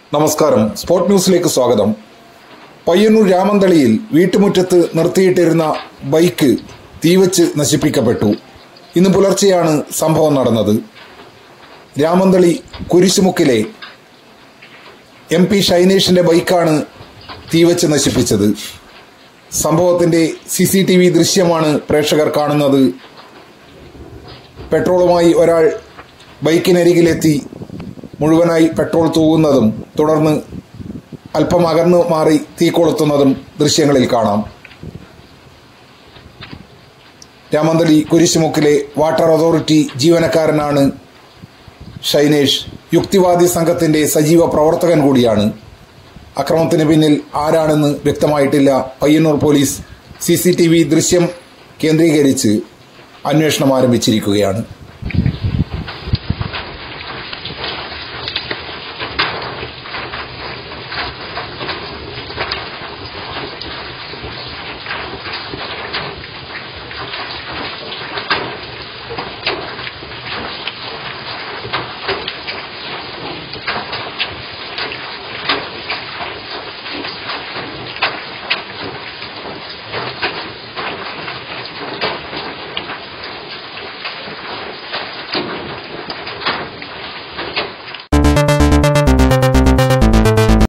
നമസ്കാരം സ്പോർട് ന്യൂസിലേക്ക് സ്വാഗതം പയ്യന്നൂർ രാമന്തളിയിൽ വീട്ടുമുറ്റത്ത് നിർത്തിയിട്ടിരുന്ന ബൈക്ക് തീവച്ച് നശിപ്പിക്കപ്പെട്ടു ഇന്ന് പുലർച്ചെയാണ് സംഭവം നടന്നത് രാമന്തളി കുരിശുമുക്കിലെ എം പി ഷൈനേഷിന്റെ ബൈക്കാണ് തീവച്ച് നശിപ്പിച്ചത് സംഭവത്തിന്റെ സി സി ടി വി ദൃശ്യമാണ് പ്രേക്ഷകർ കാണുന്നത് പെട്രോളുമായി ഒരാൾ ബൈക്കിനരികിലെത്തി മുഴുവനായി പെട്രോൾ തൂവുന്നതും തുടർന്ന് അല്പം അകന്നു മാറി തീ കൊളുത്തുന്നതും ദൃശ്യങ്ങളിൽ കാണാം രാമന്തളി കുരിശുമുക്കിലെ വാട്ടർ അതോറിറ്റി ജീവനക്കാരനാണ് ഷൈനേഷ് യുക്തിവാദി സംഘത്തിന്റെ സജീവ പ്രവർത്തകൻ കൂടിയാണ് അക്രമത്തിന് പിന്നിൽ ആരാണെന്ന് വ്യക്തമായിട്ടില്ല പയ്യന്നൂർ പോലീസ് സി ദൃശ്യം കേന്ദ്രീകരിച്ച് അന്വേഷണം ആരംഭിച്ചിരിക്കുകയാണ്